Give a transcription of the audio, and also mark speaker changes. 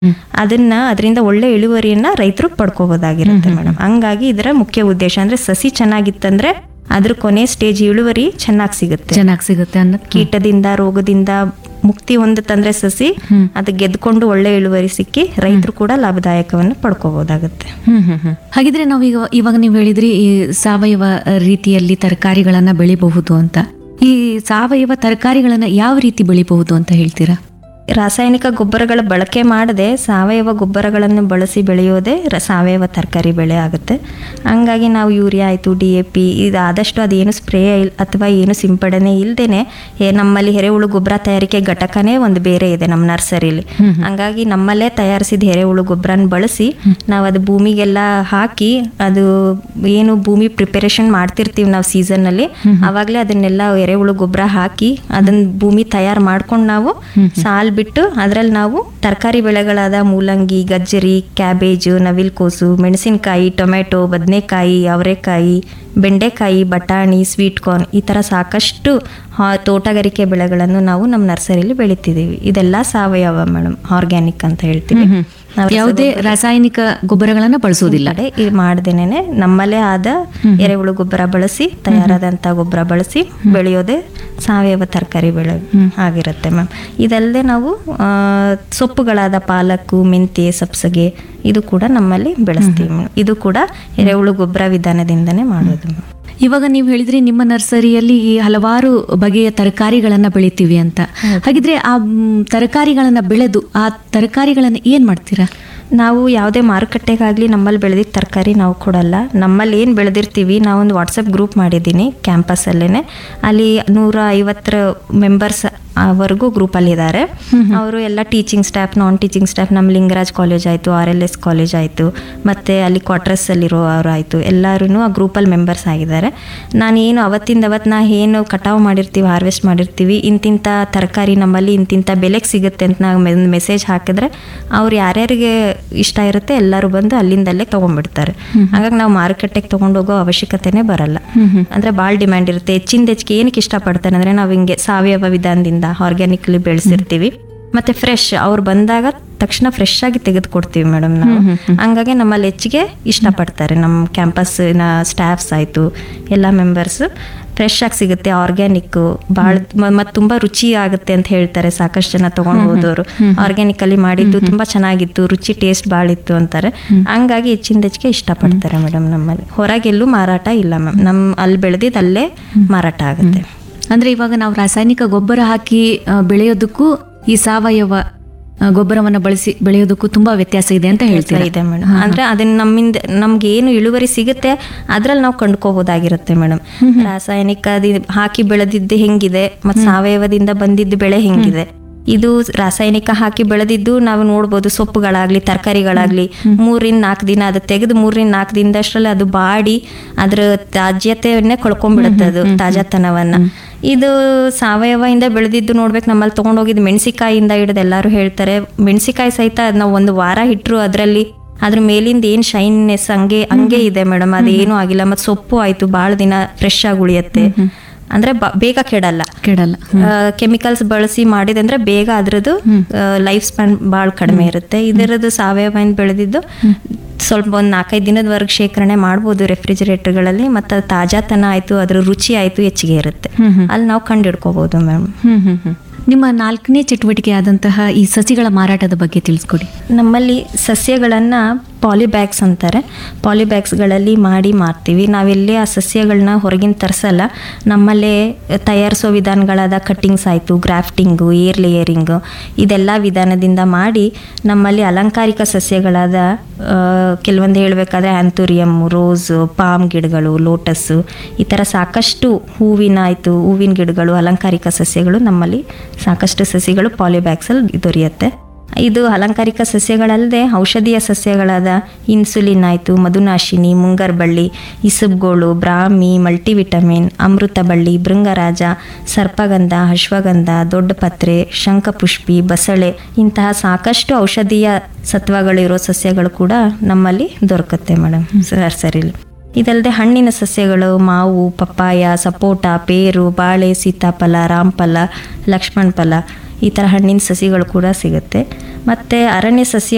Speaker 1: ಅದನ್ನ ಅದರಿಂದ ಒಳ್ಳೆ ಇಳುವರಿಯನ್ನ ರೈತರು ಪಡ್ಕೋಬೋದಾಗಿರುತ್ತೆ ಮೇಡಮ್ ಹಂಗಾಗಿ ಇದರ ಮುಖ್ಯ ಉದ್ದೇಶ ಅಂದ್ರೆ ಸಸಿ ಚೆನ್ನಾಗಿತ್ತಂದ್ರೆ ಅದ್ರ ಕೊನೆ ಸ್ಟೇಜ್ ಇಳುವರಿ ಚೆನ್ನಾಗಿ ಸಿಗುತ್ತೆ
Speaker 2: ಚೆನ್ನಾಗಿ ಸಿಗುತ್ತೆ ಅನ್ನೋದು
Speaker 1: ಕೀಟದಿಂದ ರೋಗದಿಂದ ಮುಕ್ತಿ ಹೊಂದುತ್ತಂದ್ರೆ ಸಸಿ ಅದು ಗೆದ್ಕೊಂಡು ಒಳ್ಳೆ ಇಳುವರಿ ಸಿಕ್ಕಿ ರೈತರು ಕೂಡ ಲಾಭದಾಯಕವನ್ನು ಪಡ್ಕೋಬಹುದಾಗುತ್ತೆ
Speaker 2: ಹ್ಮ್ ಹ್ಮ್ ಹ್ಮ್ ಹಾಗಿದ್ರೆ ನಾವೀಗ ಇವಾಗ ನೀವು ಹೇಳಿದ್ರಿ ಈ ಸಾವಯವ ರೀತಿಯಲ್ಲಿ ತರಕಾರಿಗಳನ್ನ ಬೆಳಿಬಹುದು ಅಂತ ಈ ಸಾವಯವ ತರಕಾರಿಗಳನ್ನ ಯಾವ ರೀತಿ ಬೆಳಿಬಹುದು ಅಂತ ಹೇಳ್ತೀರಾ
Speaker 1: ರಾಸಾಯನಿಕ ಗೊಬ್ಬರಗಳ ಬಳಕೆ ಮಾಡದೆ ಸಾವಯವ ಗೊಬ್ಬರಗಳನ್ನು ಬಳಸಿ ಬೆಳೆಯೋದೇ ರ- ಸಾವಯವ ತರಕಾರಿ ಬೆಳೆ ಆಗುತ್ತೆ ಹಂಗಾಗಿ ನಾವು ಯೂರಿಯಾ ಆಯಿತು ಡಿ ಎ ಪಿ ಇದು ಆದಷ್ಟು ಅದೇನು ಸ್ಪ್ರೇ ಇಲ್ ಅಥವಾ ಏನು ಸಿಂಪಡಣೆ ಇಲ್ಲದೇನೆ ನಮ್ಮಲ್ಲಿ ಎರೆಹುಳು ಗೊಬ್ಬರ ತಯಾರಿಕೆ ಘಟಕನೇ ಒಂದು ಬೇರೆ ಇದೆ ನಮ್ಮ ನರ್ಸರಿಲಿ ಹಂಗಾಗಿ ನಮ್ಮಲ್ಲೇ ತಯಾರಿಸಿದ ಎರೆಹುಳು ಗೊಬ್ಬರನ ಬಳಸಿ ನಾವು ಅದು ಭೂಮಿಗೆಲ್ಲ ಹಾಕಿ ಅದು ಏನು ಭೂಮಿ ಪ್ರಿಪರೇಷನ್ ಮಾಡ್ತಿರ್ತೀವಿ ನಾವು ಸೀಸನ್ನಲ್ಲಿ ಅವಾಗಲೇ ಅದನ್ನೆಲ್ಲ ಎರೆಹುಳು ಗೊಬ್ಬರ ಹಾಕಿ ಅದನ್ನ ಭೂಮಿ ತಯಾರು ಮಾಡ್ಕೊಂಡು ನಾವು ಸಾಲ್ ಬಿಟ್ಟು ಅದರಲ್ಲಿ ನಾವು ತರಕಾರಿ ಬೆಳೆಗಳಾದ ಮೂಲಂಗಿ ಗಜ್ಜರಿ ಕ್ಯಾಬೇಜು ನವಿಲ್ಕೋಸು ಮೆಣಸಿನಕಾಯಿ ಟೊಮೆಟೊ ಬದನೆಕಾಯಿ ಅವರೆಕಾಯಿ ಬೆಂಡೆಕಾಯಿ ಬಟಾಣಿ ಸ್ವೀಟ್ ಕಾರ್ನ್ ಈ ಥರ ಸಾಕಷ್ಟು ಹಾ- ತೋಟಗಾರಿಕೆ ಬೆಳೆಗಳನ್ನು ನಾವು ನಮ್ಮ ನರ್ಸರಿಲಿ ಬೆಳಿತಿದ್ದೀವಿ ಇದೆಲ್ಲ ಸಾವಯವ ಮೇಡಮ್ ಆರ್ಗ್ಯಾನಿಕ್ ಅಂತ ಹೇಳ್ತೀವಿ ನಾವು
Speaker 2: ಯಾವುದೇ ರಾಸಾಯನಿಕ ಗೊಬ್ಬರಗಳನ್ನ ಬಳಸೋದಿಲ್ಲ
Speaker 1: ಕಡೆ ಇದು ಮಾಡ್ದೇನೆ ನಮ್ಮಲ್ಲೇ ಆದ ಎರೆಹುಳು ಗೊಬ್ಬರ ಬಳಸಿ ತಯಾರಾದಂಥ ಗೊಬ್ಬರ ಬಳಸಿ ಬೆಳೆಯೋದೇ ಸಾವಯವ ತರಕಾರಿ ಬೆಳೆ ಆಗಿರುತ್ತೆ ಮ್ಯಾಮ್ ಇದಲ್ಲದೆ ನಾವು ಆ, ಸೊಪ್ಪುಗಳಾದ ಪಾಲಕ್ಕು ಮೆಂತ್ಯೆ ಸಬ್ಸಗೆ ಇದು ಕೂಡ ನಮ್ಮಲ್ಲಿ ಬೆಳೆಸ್ತೀವಿ madam. ಇದು ಕೂಡ ಎರೆಹುಳು ಗೊಬ್ಬರ ವಿಧಾನದಿಂದನೇ ಮಾಡೋದು ma'am.
Speaker 2: ಇವಾಗ ನೀವು ಹೇಳಿದ್ರಿ ನಿಮ್ಮ ನರ್ಸರಿಯಲ್ಲಿ ಈ ಹಲವಾರು ಬಗೆಯ ತರಕಾರಿಗಳನ್ನ ಬೆಳಿತೀವಿ ಅಂತ ಹಾಗಿದ್ರೆ ಆ ಮ್, ತರಕಾರಿಗಳನ್ನ ಬೆಳೆದು ಆ ತರಕಾರಿಗಳನ್ನ ಏನ್ ಮಾಡ್ತೀರಾ
Speaker 1: ನಾವು ಯಾವುದೇ ಮಾರುಕಟ್ಟೆಗಾಗಲಿ ನಮ್ಮಲ್ಲಿ ಬೆಳೆದಿದ್ದ ತರಕಾರಿ ನಾವು ಕೊಡಲ್ಲ ನಮ್ಮಲ್ಲಿ ಏನು ಬೆಳೆದಿರ್ತೀವಿ ನಾವೊಂದು ವಾಟ್ಸಪ್ ಗ್ರೂಪ್ ಮಾಡಿದ್ದೀನಿ ಕ್ಯಾಂಪಸ್ಸಲ್ಲೇ ಅಲ್ಲಿ ನೂರ ಐವತ್ತರ ಮೆಂಬರ್ಸ್ ವರೆಗೂ ಗ್ರೂಪಲ್ಲಿ ಇದ್ದಾರೆ ಅವರು ಎಲ್ಲ teaching staff non teaching staff ನಮ್ಮ ಲಿಂಗರಾಜ್ ಕಾಲೇಜ್ ಆಯಿತು ಆರ್ ಎಲ್ ಎಸ್ ಕಾಲೇಜ್ ಆಯಿತು ಮತ್ತು ಅಲ್ಲಿ ಕ್ವಾರ್ಟರ್ಸಲ್ಲಿರೋರು ಆಯಿತು ಎಲ್ಲರೂ ಆ ಗ್ರೂಪಲ್ಲಿ ಮೆಂಬರ್ಸ್ ಆಗಿದ್ದಾರೆ ನಾನು ಏನು ಅವತ್ತಿಂದ ಅವತ್ತು ನಾ ಏನು ಕಟಾವು ಮಾಡಿರ್ತೀವಿ ಹಾರ್ವೆಸ್ಟ್ ಮಾಡಿರ್ತೀವಿ ಇಂತಿಂಥ ತರಕಾರಿ ನಮ್ಮಲ್ಲಿ ಇಂತಿಂಥ ಬೆಲೆಗೆ ಸಿಗುತ್ತೆ ಅಂತ ನಾವು ಮೆಸೇಜ್ ಹಾಕಿದ್ರೆ ಅವ್ರು ಯಾರ್ಯಾರಿಗೆ ಇಷ್ಟ ಇರುತ್ತೆ ಎಲ್ಲರೂ ಬಂದು ಅಲ್ಲಿಂದಲ್ಲೇ ತೊಗೊಂಡ್ಬಿಡ್ತಾರೆ ಹಾಗಾಗಿ ನಾವು ಮಾರುಕಟ್ಟೆಗೆ ತೊಗೊಂಡೋಗೋ ಅವಶ್ಯಕತೆನೇ ಬರಲ್ಲ ಅಂದರೆ ಭಾಳ ಡಿಮ್ಯಾಂಡ್ ಇರುತ್ತೆ ಹೆಚ್ಚಿಂದ ಹೆಚ್ಚಿಗೆ ಏನಕ್ಕೆ ಇಷ್ಟಪಡ್ತಾರೆ ಅಂದರೆ ನಾವು ಹಿಂಗೆ ಸಾವಯವ ವಿಧಾನದಿಂದ ಆರ್ಗ್ಯಾನಿಕ್ಲಿ ಬೆಳೆಸಿರ್ತೀವಿ ಮತ್ತೆ ಫ್ರೆಶ್ ಅವ್ರು ಬಂದಾಗ ತಕ್ಷಣ ಫ್ರೆಶ್ ಆಗಿ ತೆಗೆದುಕೊಡ್ತೀವಿ ಮೇಡಮ್ ನಾವು ಹಂಗಾಗಿ ನಮ್ಮಲ್ಲಿ ಹೆಚ್ಚಿಗೆ ಇಷ್ಟಪಡ್ತಾರೆ ನಮ್ಮ ಕ್ಯಾಂಪಸ್ನ ಸ್ಟಾಫ್ಸ್ ಆಯಿತು ಎಲ್ಲ ಮೆಂಬರ್ಸ್ ಫ್ರೆಶ್ ಆಗಿ ಸಿಗುತ್ತೆ ಆರ್ಗ್ಯಾನಿಕ್ ಭಾಳ ಮತ್ತು ತುಂಬ ರುಚಿ ಆಗುತ್ತೆ ಅಂತ ಹೇಳ್ತಾರೆ ಸಾಕಷ್ಟು ಜನ ತಗೊಂಡು ಹೋದವರು ಆರ್ಗ್ಯಾನಿಕ್ ಅಲ್ಲಿ ಮಾಡಿದ್ದು ತುಂಬಾ ಚೆನ್ನಾಗಿತ್ತು ರುಚಿ ಟೇಸ್ಟ್ ಭಾಳ ಇತ್ತು ಅಂತಾರೆ ಹಂಗಾಗಿ ಹೆಚ್ಚಿಂದ ಹೆಚ್ಚಿಗೆ ಇಷ್ಟಪಡ್ತಾರೆ ಮೇಡಮ್ ನಮ್ಮಲ್ಲಿ ಹೊರಗೆಲ್ಲೂ ಮಾರಾಟ ಇಲ್ಲ ಮ್ಯಾಮ್ ನಮ್ಮ ಅಲ್ಲಿ ಬೆಳೆದಿದ್ದು ಅಲ್ಲೇ ಮಾರಾಟ ಆಗುತ್ತೆ
Speaker 2: ಅಂದ್ರೆ ಇವಾಗ ನಾವು ರಾಸಾಯನಿಕ ಗೊಬ್ಬರ ಹಾಕಿ ಆ, ಬೆಳೆಯೋದಕ್ಕೂ ಈ ಸಾವಯವ ಆ, ಗೊಬ್ಬರವನ್ನ ಬಳಸಿ ಬೆಳೆಯೋದಕ್ಕೂ ತುಂಬಾ ವ್ಯತ್ಯಾಸ ಇದೆ ಅಂತ ಹೇಳ್ತೀರಾ
Speaker 1: ಇದೆ ಮೇಡಮ್ ಅಂದ್ರೆ ಅದನ್ನ ನಮ್ಮಿಂದ ನಮ್ಗೆ ಏನು ಇಳುವರಿ ಸಿಗುತ್ತೆ ಅದ್ರಲ್ಲಿ ನಾವು ಕಂಡ್ಕೋಬಹುದಾಗಿರುತ್ತೆ ಮೇಡಮ್ ರಾಸಾಯನಿಕ ಅದಿ- ಹಾಕಿ ಬೆಳೆದಿದ್ದು ಹೆಂಗಿದೆ ಮತ್ತು ಸಾವಯವದಿಂದ ಬಂದಿದ್ದು ಬೆಳೆ ಹೆಂಗಿದೆ ಇದು ರಾಸಾಯನಿಕ ಹಾಕಿ ಬೆಳೆದಿದ್ದು ನಾವು ನೋಡ್ಬೋದು ಸೊಪ್ಪುಗಳಾಗ್ಲಿ ತರಕಾರಿಗಳಾಗ್ಲಿ ಮೂರಿಂದ ನಾಲ್ಕು ದಿನ ಅದು ತೆಗೆದು ಮೂರಿಂದ ನಾಲ್ಕು ದಿನದಷ್ಟರಲ್ಲಿ ಅದು ಬಾಡಿ ಅದ್ರ ತಾಜ್ಯತೆಯನ್ನೇ ಕಳ್ಕೊಂಡ್ಬಿಡುತ್ತೆ ಅದು ತಾಜಾತನವನ್ನ ಇದು ಸಾವಯವದಿಂದ ಬೆಳೆದಿದ್ದು ನೋಡ್ಬೇಕು ನಮ್ಮಲ್ಲಿ ತೊಗೊಂಡೋಗಿದ್ದು ಮೆಣಸಿಕಾಯಿಂದ ಹಿಡಿದು ಎಲ್ಲರೂ ಹೇಳ್ತಾರೆ ಮೆಣಸಿಕಾಯಿ ಸಹಿತ ಅದ್ ನಾವು ಒಂದು ವಾರ ಇಟ್ಟರು ಅದರಲ್ಲಿ ಅದ್ರ ಮೇಲಿಂದ ಏನು ಶೈನ್ನೆಸ್ ಹಂಗೆ ಹಂಗೆ ಇದೆ ಮೇಡಮ್ ಅದೇನೂ ಆಗಿಲ್ಲ ಮತ್ತು ಸೊಪ್ಪು ಆಯ್ತು ಭಾಳ ದಿನ ಫ್ರೆಶ್ ಆಗಿ ಉಳಿಯುತ್ತೆ ಅಂದ್ರೆ ಬ- ಬೇಗ ಕೆಡಲ್ಲ
Speaker 2: ಕೆಡಲ್ಲ
Speaker 1: ಕೆಮಿಕಲ್ಸ್ ಬಳಸಿ ಮಾಡಿದಂದ್ರೆ ಬೇಗ ಅದ್ರದ್ದು ಲೈಫ್ ಸ್ಪ್ಯಾನ್ ಭಾಳ ಕಡಿಮೆ ಇರುತ್ತೆ ಇದರದ್ದು ಸಾವಯವದಿಂದ ಬೆಳೆದಿದ್ದು ಸ್ವಲ್ಪ ಒಂದು ನಾಲ್ಕೈದು ದಿನದವರೆಗೆ ಶೇಖರಣೆ ಮಾಡ್ಬೋದು ರೆಫ್ರಿಜರೇಟರ್ಗಳಲ್ಲಿ ಮತ್ತು ಅದು ತಾಜಾತನ ಆಯಿತು ಅದ್ರ ರುಚಿ ಆಯಿತು ಹೆಚ್ಚಿಗೆ ಇರುತ್ತೆ ಅಲ್ಲಿ ನಾವು ಕಂಡು ಮ್ಯಾಮ್
Speaker 2: ಹ್ಮ್ ಹ್ಮ್ ಹ್ಮ್ ನಿಮ್ಮ ನಾಲ್ಕನೇ ಚಟುವಟಿಕೆ ಆದಂತಹ ಈ ಸಸಿಗಳ ಮಾರಾಟದ ಬಗ್ಗೆ ತಿಳಿಸ್ಕೊಡಿ
Speaker 1: ನಮ್ಮಲ್ಲಿ ಸಸ್ಯಗಳನ್ನು ಪಾಲಿಬ್ಯಾಗ್ಸ್ ಅಂತಾರೆ ಪಾಲಿಬ್ಯಾಗ್ಸ್ಗಳಲ್ಲಿ ಮಾಡಿ ಮಾರ್ತೀವಿ ನಾವೆಲ್ಲೇ ಆ ಸಸ್ಯಗಳನ್ನ ಹೊರಗಿನ ತರಿಸಲ್ಲ ನಮ್ಮಲ್ಲೇ ತಯಾರಿಸೋ ವಿಧಾನಗಳಾದ ಕಟ್ಟಿಂಗ್ಸ್ ಆಯಿತು ಗ್ರಾಫ್ಟಿಂಗು ಏರ್ ಲೇಯರಿಂಗು ಇದೆಲ್ಲ ವಿಧಾನದಿಂದ ಮಾಡಿ ನಮ್ಮಲ್ಲಿ ಅಲಂಕಾರಿಕ ಸಸ್ಯಗಳಾದ ಆ, ಕೆಲವೊಂದು ಹೇಳಬೇಕಾದ್ರೆ ಆ್ಯಂಥೋರಿಯಮ್ ರೋಸು ಪಾಮ್ ಗಿಡಗಳು ಲೋಟಸ್ಸು ಈ ಥರ ಸಾಕಷ್ಟು ಹೂವಿನ ಆಯಿತು ಹೂವಿನ ಗಿಡಗಳು ಅಲಂಕಾರಿಕ ಸಸ್ಯಗಳು ನಮ್ಮಲ್ಲಿ ಸಾಕಷ್ಟು ಸಸಿಗಳು ಪಾಲಿಬ್ಯಾಗ್ಸಲ್ಲಿ ದೊರೆಯುತ್ತೆ ಇದು ಅಲಂಕಾರಿಕ ಸಸ್ಯಗಳಲ್ಲದೆ ಔಷಧೀಯ ಸಸ್ಯಗಳಾದ ಇನ್ಸುಲಿನ್ ಆಯಿತು ಮಧುನಾಶಿನಿ ಮುಂಗರ್ಬಳ್ಳಿ ಇಸುಬ್ಗೋಳು ಬ್ರಾಹ್ಮಿ ಮಲ್ಟಿವಿಟಮಿನ್ ಅಮೃತ ಬಳ್ಳಿ ಭೃಂಗರಾಜ ಸರ್ಪಗಂಧ ಅಶ್ವಗಂಧ ದೊಡ್ಡ ಪತ್ರೆ ಶಂಖಪುಷ್ಪಿ ಬಸಳೆ ಇಂತಹ ಸಾಕಷ್ಟು ಔಷಧೀಯ ಸತ್ವಗಳಿರೋ ಸಸ್ಯಗಳು ಕೂಡ ನಮ್ಮಲ್ಲಿ ದೊರಕುತ್ತೆ ಮೇಡಮ್ ನರ್ಸರಿಲಿ ಇದಲ್ಲದೆ ಹಣ್ಣಿನ ಸಸ್ಯಗಳು ಮಾವು ಪಪ್ಪಾಯ ಸಪೋಟ ಪೇರು ಬಾಳೆ ಸೀತಾಫಲ ರಾಮಫಲ ಲಕ್ಷ್ಮಣ ಫಲ ಈ ಥರ ಹಣ್ಣಿನ ಸಸಿಗಳು ಕೂಡ ಸಿಗುತ್ತೆ ಮತ್ತು ಅರಣ್ಯ ಸಸ್ಯ